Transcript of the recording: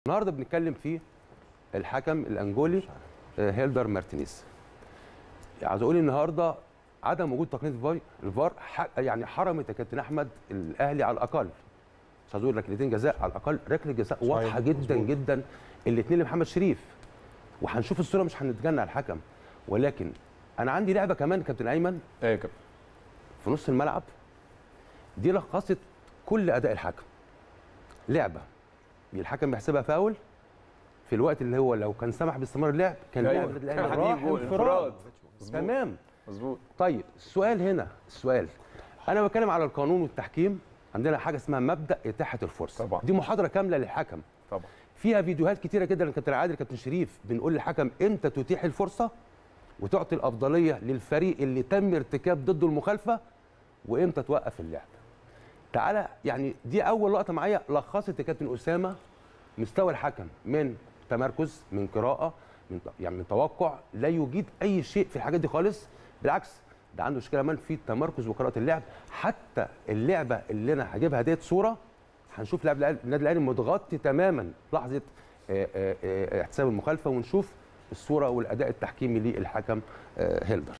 النهارده بنتكلم في الحكم الانجولي آه، هيلدر مارتينيز عايز اقول النهارده عدم وجود تقنيه الفار الفار ح- يعني حرمت يا كابتن احمد الاهلي على الاقل مش عايز اقول ركلتين جزاء على الاقل ركله جزاء واضحه جدا مظبوط. جدا الاثنين لمحمد شريف وهنشوف الصوره مش هنتجنى على الحكم ولكن انا عندي لعبه كمان كابتن ايمن ايه يا كابتن في نص الملعب دي لخصت كل اداء الحكم لعبه الحكم بيحسبها فاول في الوقت اللي هو لو كان سمح باستمرار اللعب كان أيوة. اللاعب النادي كان الاهلي هتجيب راح جول، انفراد انفراد. مظبوط. تمام مظبوط طيب السؤال هنا السؤال انا بتكلم على القانون والتحكيم عندنا حاجه اسمها مبدا اتاحه الفرصه طبعا. دي محاضره كامله للحكم طبعا فيها فيديوهات كتيره جدا لكابتن عادل كابتن شريف بنقول للحكم امتى تتيح الفرصه وتعطي الافضليه للفريق اللي تم ارتكاب ضده المخالفه وامتى توقف اللعب تعالى يعني دي اول لقطه معايا لخصت يا كابتن اسامه مستوى الحكم من تمركز من قراءه من يعني من توقع لا يجيد اي شيء في الحاجات دي خالص بالعكس ده عنده مشكله كمان في التمركز وقراءه اللعب حتى اللعبه اللي انا هجيبها ديت صوره هنشوف لاعب الأهلي- النادي الاهلي متغطي تماما لحظه آه، آه، آه، احتساب المخالفه ونشوف الصوره والاداء التحكيمي للحكم آه، هيلدر